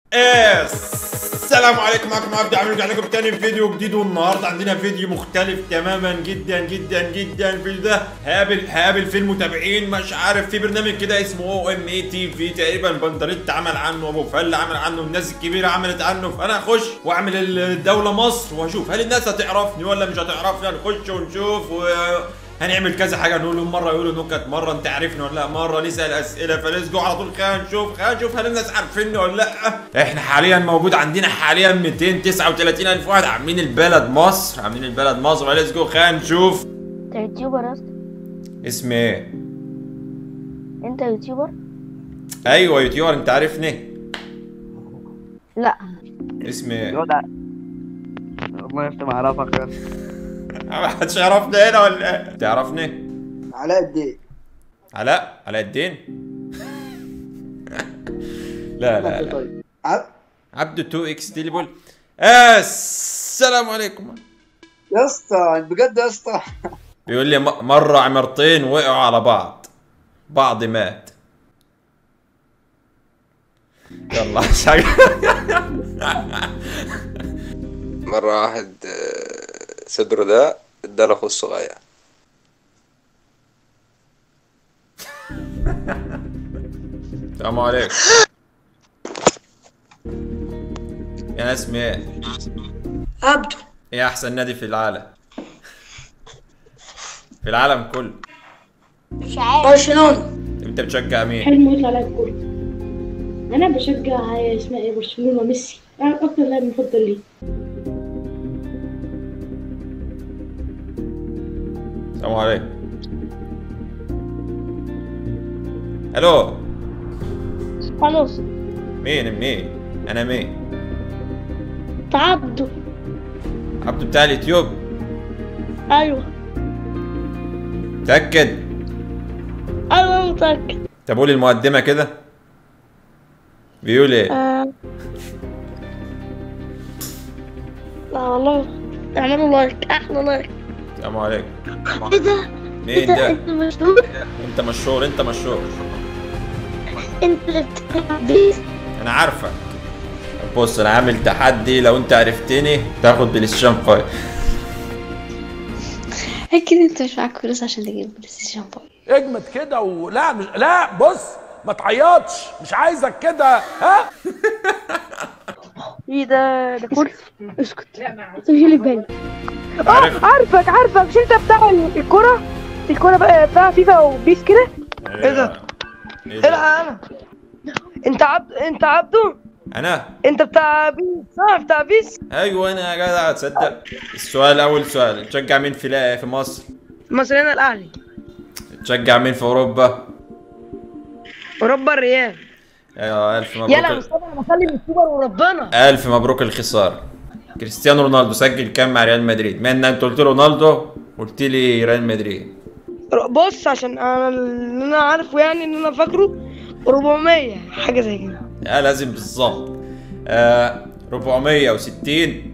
السلام عليكم معكم عبد عامل رجع لكم تاني بفيديو جديد والنهارده عندنا فيديو مختلف تماما جدا جدا جدا الفيديو ده هقابل هقابل في المتابعين مش عارف في برنامج كده اسمه او ام اي تي في تقريبا بندريت عمل عنه ابو فل عمل عنه الناس الكبيره عملت عنه فانا اخش واعمل الدوله مصر واشوف هل الناس هتعرفني ولا مش هتعرفني هنخش ونشوف و هنعمل كذا حاجه نقول لهم مره يقولوا نكت مره انت عارفني ولا لا مره نسال اسئله فنسجوا على طول خلينا نشوف خلينا نشوف هل الناس عارفيني ولا لا احنا حاليا موجود عندنا حاليا 239 الف واحد عاملين البلد مصر عاملين البلد مصر ليتس جو خلينا نشوف انت يوتيوبر يا اسطى اسمي ايه انت يوتيوبر ايوه يوتيوبر انت عارفني لا اسمي ايه جدع الله يفتح عرفك يا ما حدش يعرفني هنا ولا ايه تعرفني علاء الدين علاء علاء الدين لا لا لا طيب عبد عبده 2 اكس تيليبول السلام عليكم يا اسطى بجد يا اسطى بيقول لي م- مرة عمرتين وقعوا على بعض بعض مات يلا مش حاجة مرة واحد آه، صدره ده اداله اخوه الصغير السلام عليكم يا ناس اسمي ايه؟ عبده ايه احسن نادي في العالم؟ في العالم كله مش عارف برشلونة انت بتشجع مين؟ حلم يطلع لاعب كورة أنا بشجع اسمها إيه برشلونة ميسي أنا أكتر لاعب مفضل لي السلام عليكم الو خلاص مين منين؟ انا مين؟ عبده عبده بتاع اليوتيوب أيوه متأكد؟ أيوه أنا متأكد طب قولي المقدمة كده بيقول ايه؟ آه. لا والله اعملوا لايك أحلى لايك السلام عليكم إيه ده؟ إيه مين ده؟ ده؟ أنت مشهور انت مشهور انت مشهور أنت اللي بتلعب بيس انا عارفك بص انا عامل تحدي لو انت عرفتني تاخد بلاي ستيشن 5 اكيد انت مش معاك فلوس عشان تجيب بلاي ستيشن 5 اجمد كده ولا مش لا بص ما تعيطش مش عايزك كده ها ايه ده ده كرسي اسكت انت مش اللي في بالي عارف عارفك عارفك مش انت بتاع الكرة الكرة بقى بتاع فيفا وبيس كده ايه ده؟ ايه ده؟ انا انت عبد انت عبده انا انت بتاع بيس صح بتاع بيس ايوه انا يا جدع تصدق السؤال اول سؤال تشجع مين في لا- في مصر مصريين الاهلي تشجع مين في اوروبا اوروبا الريال ايوه الف يلا يا مبروك مصطفى انا بكلم السوبر وربنا الف مبروك الخساره كريستيانو رونالدو سجل كام مع ريال مدريد ما ان انت قلت له رونالدو قلت لي ريال مدريد بص عشان انا اللي انا عارفه يعني ان انا فاكره 400 حاجه زي كده اه لازم بالظبط آه 460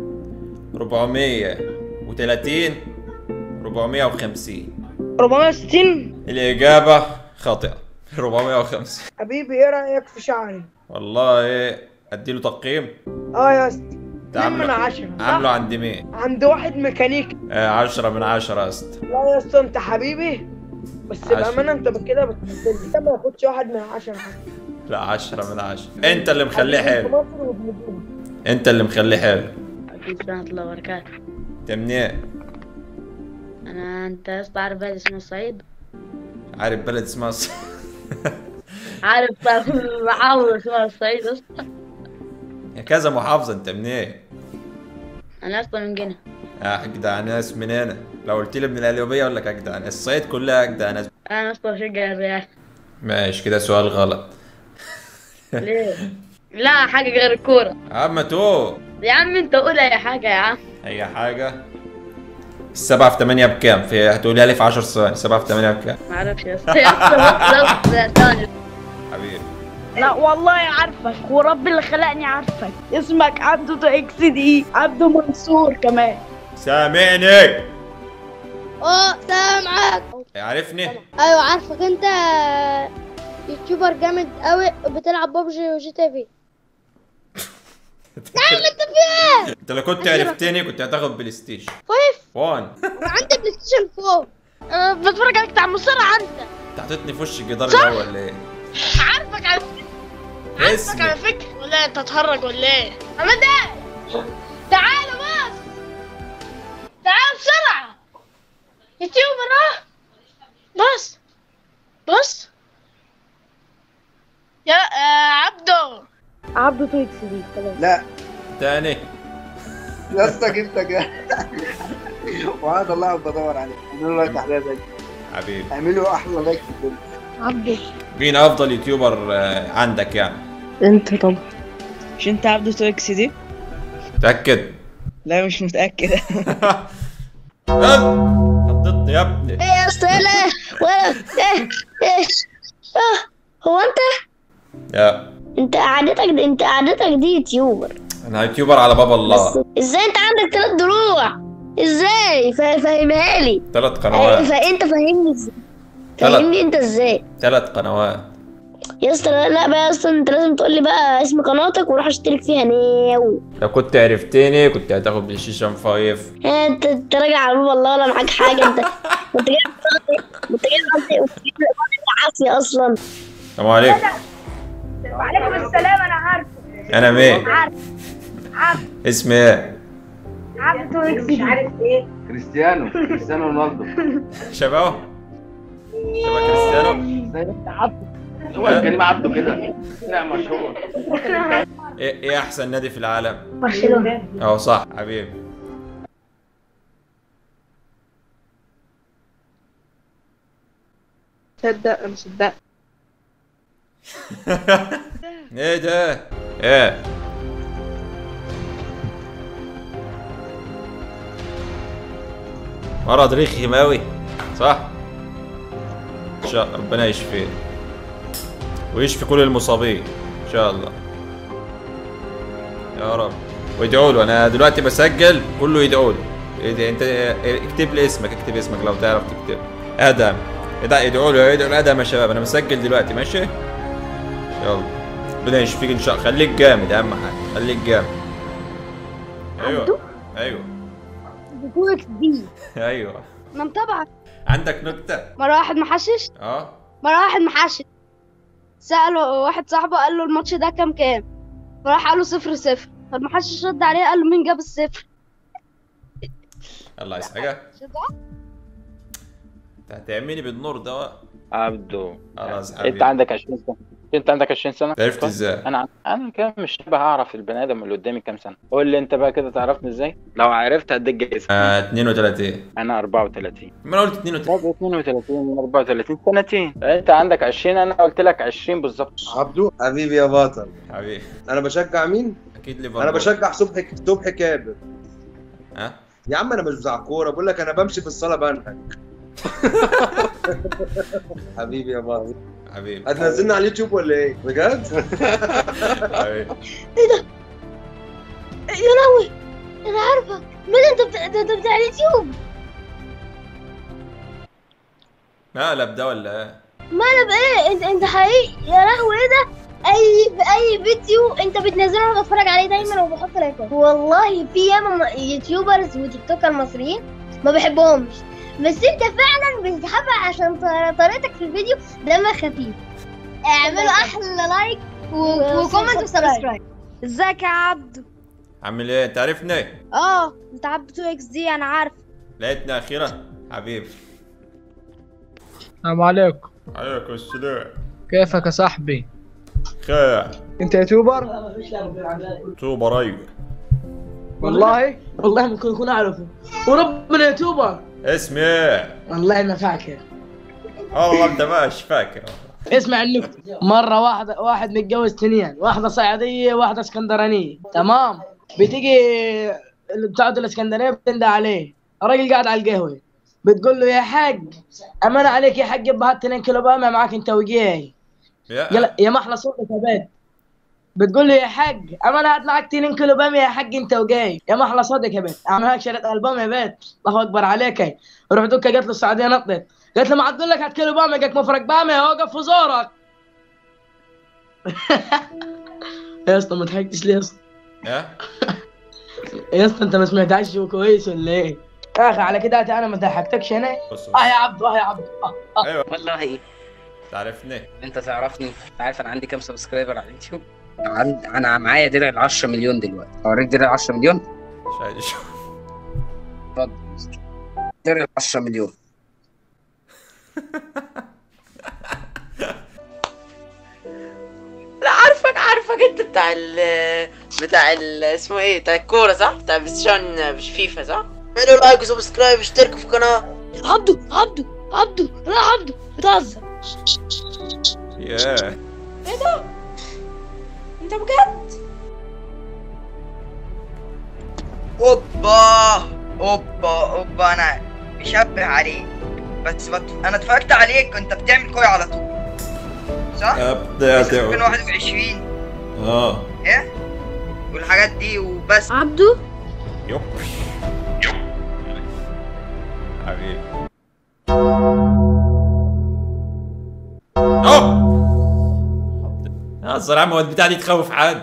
430 450 460 الإجابة خاطئة 450 حبيبي ايه رايك في شعري والله ايه اديله تقييم اه يا اسطى ده اتنين من عامله عشرة عامله عند مين؟ عند واحد ميكانيكي آه 10 من 10 يا اسطى لا يا اسطى انت حبيبي بس عشرة. بامانه انت كده بتمثلني انت ما ياخدش واحد من عشرة لا 10 من 10 انت اللي مخليه في حلو مصر وبنجيبه. انت اللي مخليه حلو ورحمة الله وبركاته انت منين؟ انا انت يا اسطى عارف بلد اسمها الصعيد عارف بلد اسمها الص- عارف محافظة اسمها الصعيد يا اسطى يا كذا محافظة انت منين؟ انا اصلا من جنة يا اجدع ناس من هنا لو قلت لي من القليوبية اقول لك اجدع ناس الصعيد كلها اجدع ناس انا اصلا بشجع الريال ماشي كده سؤال غلط ليه؟ لا حاجة غير الكورة يا عم تو يا عم انت قول اي حاجة يا عم اي حاجة السبعة في تمانية بكام؟ في هتقولها لي في 10 ثواني سبعة في تمانية بكام؟ معرفش يا اسطى يا اسطى بص بص ثانية. حبيبي لا والله عارفك ورب اللي خلقني عارفك اسمك عبده تو اكس دي عبده منصور كمان سامعني اه سامعك عارفني؟ ايوه عارفك انت يوتيوبر جامد قوي بتلعب ببجي وجي تي في نعم انت فين انت لو كنت عرفتني كنت هتاخد بلاي ستيشن فايف وان انا عندي بلاي ستيشن فور انا بتفرج عليك بتاع مصارعة انت انت حطيتني في وش الجدار ده ولا ايه؟ عارفك على فكرة عارفك على اسمي فكرة ولا انت تهرج ولا ايه؟ عماد ايه؟ تعالوا بس تعالوا بسرعة يوتيوبر اه بس بس يا آه عبدو عبده تويكس دي خلاص لا تاني يا اسطى جبتك يا وهذا الله بدور عليه اعملوا لايك على لايك حبيبي اعملوا احلى لايك في الدنيا عبده مين افضل يوتيوبر آه، عندك يعني؟ انت طبعا مش انت عبده تويكس دي؟ متأكد؟ لا مش متأكد حطيتني يا ابني ايه يا اسطى لا ولا ايه ايه اه هو انت يا انت قعدتك انت قعدتك دي يوتيوبر انا يوتيوبر على باب الله بس ازاي انت عندك ثلاث دروع ازاي فا- فاهمها لي ثلاث ايه قنوات فانت فاهمني ازاي ثلاث. فاهمني انت ازاي ثلاث قنوات يا اسطى لا لا بقى يا اسطى انت لازم تقول لي بقى اسم قناتك وروح اشترك فيها ناو لو كنت عرفتني كنت هتاخد بلاي ستيشن 5 ها، انت انت راجع على باب الله ولا معاك حاجه انت انت جاي انت جاي انت جاي عافيه اصلا السلام عليكم وعليكم السلام انا عارف انا مين؟ عارف عارف اسمي ايه؟ عبدو تويكس مش عارف ايه كريستيانو كريستيانو رونالدو شبهه؟ شبه كريستيانو؟ هو الكريم عبده كده لا مشهور ايه ايه احسن نادي في العالم؟ برشلونة اه صح حبيبي صدق انا صدقت ايه ده؟ ايه؟ مرض رخم اوي صح؟ ان شاء ربنا يشفيه ويشفي كل المصابين ان شاء الله يا رب وادعوا له انا دلوقتي بسجل كله يدعوا له إيه انت اكتب لي اسمك اكتب اسمك لو تعرف تكتب ادم ادعوا ادعوا له ادعوا لادم يا شباب انا بسجل دلوقتي ماشي يلا ربنا يشفيك ان شاء الله خليك جامد اهم حاجه خليك جامد ايوه ايوه تويكس دي ايوه انا متابعة عندك نكته مرة واحد محشش اه مرة واحد محشش سأله واحد صاحبه قال له الماتش ده كام كام فراح قال له صفر صفر فالمحشش رد عليه قال له مين جاب الصفر الله يسعدك انت هتعملي بالنور ده عبدو خلاص انت حبيبي عندك 20 سنه انت عندك 20 سنه عرفت ازاي؟ انا انا كده مش شبه اعرف البني ادم اللي قدامي كام سنه قول لي انت بقى كده تعرفني ازاي لو عرفت هديك جايزه آه 32 انا 34 ما انا قلت 32 طب 32 من 34 سنتين انت عندك 20 انا قلت لك 20 بالظبط عبده حبيبي يا بطل حبيبي انا بشجع مين؟ اكيد ليفربول انا بشجع صبحي صبحي كابر ها يا عم انا مش بتاع كوره بقول لك انا بمشي في الصاله بنهج حبيبي يا بطل حبيبي هتنزلنا على اليوتيوب ولا ايه؟ بجد؟ حبيبي يا لهوي انا عارفك مين انت بتاع ده ده بتاع اليوتيوب مقلب ده ولا ايه؟ مالك ايه انت انت حقيقي يا لهوي ايه ده اي اي فيديو انت بتنزله انا بتفرج عليه دايما وبحط لايكات والله في ياما م- يوتيوبر وتيك توكر مصريين ما بحبهمش بس انت فعلا بتتحبها عشان ط- طريقتك في الفيديو دمك خفيف اعملوا احلى لايك و- وكومنت وسبسكرايب ازيك يا عبدو عامل ايه؟ انت عارفني؟ اه انت عبدو تو اكس دي انا عارف لقيتني اخيرا حبيبي السلام عليكم عليكم السلام كيفك يا صاحبي خير انت يوتيوبر توبر ايوه والله والله ممكن يكون اعرفه وربنا يوتيوبر اسمي ايه؟ والله ما فاكر والله انت ماشي فاكر اسمع النكتة مرة واحد واحد متجوز تنين واحدة صعيدية واحدة اسكندرانية تمام بتيجي اللي بتاعت الاسكندرانية بتندى عليه الراجل قاعد على القهوة بتقول له يا حاج امان عليك يا حاج يبقى هات 2 كيلو بامية معاك انت وجاي قال يا يا محلى صوتك يا بيت بتقول له يا حاج اما انا هات معاك 2 كيلو باميه يا حاج انت وجاي يا محلى صوتك يا بيت اعمل لك شريط البوم يا بيت الله اكبر عليك هي روح دوكا قالت له السعوديه نطت قالت له ما عاد لك هات كيلو باميه قالت مفرق باميه اوقف في زورك يا اسطى ما ضحكتش ليه يا اسطى ها يا اسطى انت ما سمعتهاش كويس ولا ايه؟ يا اخي على كده انا ما ضحكتكش انا بص اه يا عبدو اه يا عبدو اه اه ايوه والله تعرفني انت تعرفني عارف انا عندي كام سبسكرايبر على اليوتيوب عند... انا معايا درع ال 10 مليون دلوقتي اوريك درع ال 10 مليون مش عايز اشوف اتفضل درع ال 10 مليون لا عارفك عارفك انت بتاع ال بتاع ال اسمه ايه بتاع الكورة صح؟ بتاع بلايستيشن مش فيفا صح؟ اعملوا لايك وسبسكرايب اشتركوا في القناة عبدو عبدو عبدو لا عبدو بتهزر ياه ايه ده؟ انت بجد؟ اوبا اوبا اوبا انا مشبه عليك بس بت... انا اتفرجت عليك كنت بتعمل كوي على طول صح؟ ابدا بس 2021 اه ايه؟ والحاجات دي وبس عبدو يب حبيبي اوه يا الصراحة المواد بتاع دي تخوف حد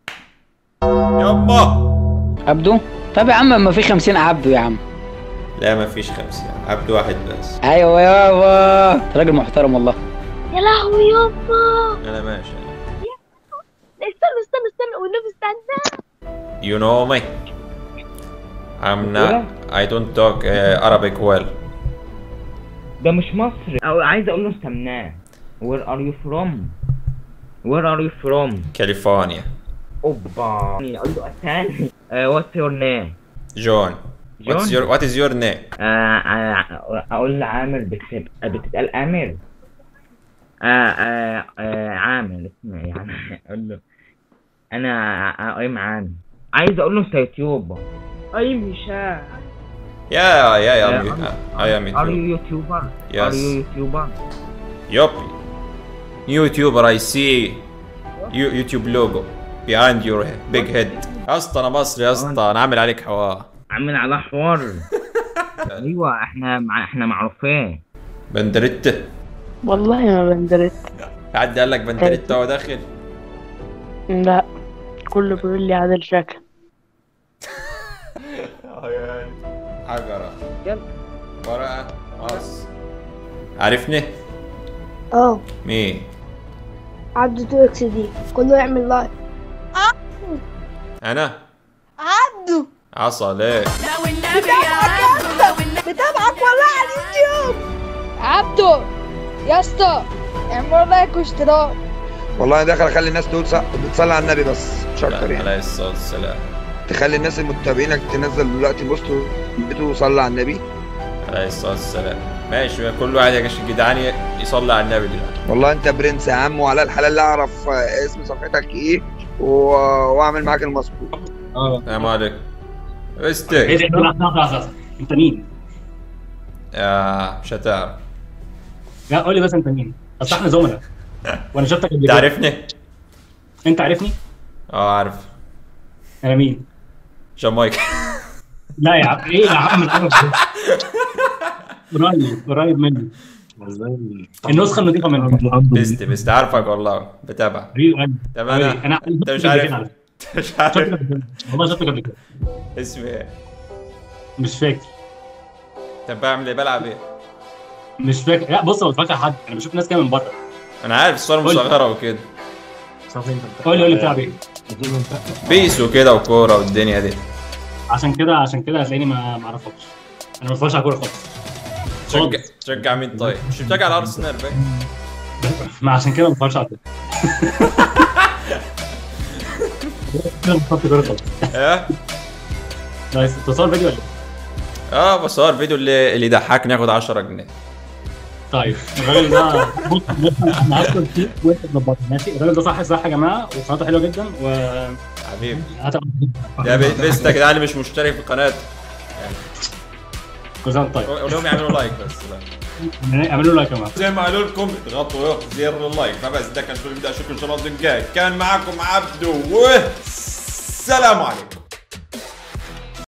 يما عبدو طب يا عم ما في 50 عبدو يا عم لا ما فيش خمسة عبد واحد بس ايوه يابا انت راجل محترم والله يا لهوي يابا انا ماشي استنى استنى استنى والنبي استنى You know me I'm not I don't talk uh, Arabic well ده مش مصري او عايز اقول له استناه where are you from where are you from كاليفورنيا اوبا اقول له الثاني uh, what's your name جون What's John? your What is your name آه آه اقول لعامر بتسب... بتتقال امر آه آه آه عامر اسمه يعني اقول له انا ايم عامر عايز اقول له انت يوتيوبر اي مشاع Yeah yeah yeah Uh, I'm, I am Are YouTube you YouTuber? Yes. Are you YouTuber? Yup YouTuber I see you, YouTube logo behind your big head يا اسطى انا مصري يا اسطى انا عامل عليك حوار عامل على حوار ايوه احنا مع... احنا معروفين بندريتا والله ما بندرت حد قال لك بندريتا وهو داخل لا كله بيقول لي عادل شكل حجرة يلا. ورقة قص عارفني اه مين عبدو تو اكس دي كله يعمل لايك انا عبدو عصا ليه بتابعك والله على اليوتيوب عبدو يا اسطى اعملوا لايك واشتراك والله انا داخل اخلي الناس تقول ص- بتصلي على النبي بس مش اكتر يعني عليه الصلاة والسلام تخلي الناس المتابعينك تنزل دلوقتي بوست بيته صلى على النبي عليه الصلاة والسلام ماشي كل واحد يا جش الجدعان ي- يصلي على النبي دلوقتي والله انت برنس يا عم وعلى الحلال اللي اعرف آه، اسم صفحتك ايه و... واعمل معاك المظبوط السلام عليكم ايه استك ده لحظة لحظة لحظة انت مين؟ يا مش هتعرف لا قول لي بس انت مين؟ اصل احنا زملاء وانا شفتك قبل كده تعرفني؟ انت عارفني؟ اه عارف انا مين؟ جامايكا لا يا عم ايه يا عم العرب ده؟ قريب قريب مني النسخة النظيفة منك بست بست عارفك والله بتابع طب انا انا انت مش عارف انت مش عارف والله شفتك قبل كده اسمي ايه؟ مش فاكر طب بعمل ايه بلعب ايه؟ مش فاكر لا بص انا مش فاكر حد انا بشوف ناس كده من بره انا عارف الصورة قول لي. مصغرة وكده قول لي قول لي بتلعب ايه؟ بيس وكده وكورة والدنيا دي عشان كده عشان كده هتلاقيني ما ما اعرفكش انا ما بتفرجش على كوره خالص تشجع تشجع مين طيب؟ مش بتشجع على ارسنال باين ما عشان كده ما بتفرجش على كوره كده بتفرجش كوره خالص ايه؟ نايس تصور فيديو ولا إيه؟ اه بصور فيديو اللي اللي يضحكني ياخد 10 جنيه طيب الراجل ده بص بص انا هدخل فيه وانت تظبطه ماشي الراجل ده صح صح يا جماعه وقناته حلوه جدا و حبيبي هتبقى ده بي- بيست يا جدعان اللي مش مشترك في القناة كل سنه وأنت طيب قول لهم يعملوا لايك بس لا. اعملوا لايك يا جماعه زي ما قالوا لكم اضغطوا زر اللايك فبس ده كان كل فيديو اشوفكم ان شاء الله الفيديو الجاي كان معاكم عبدو والسلام عليكم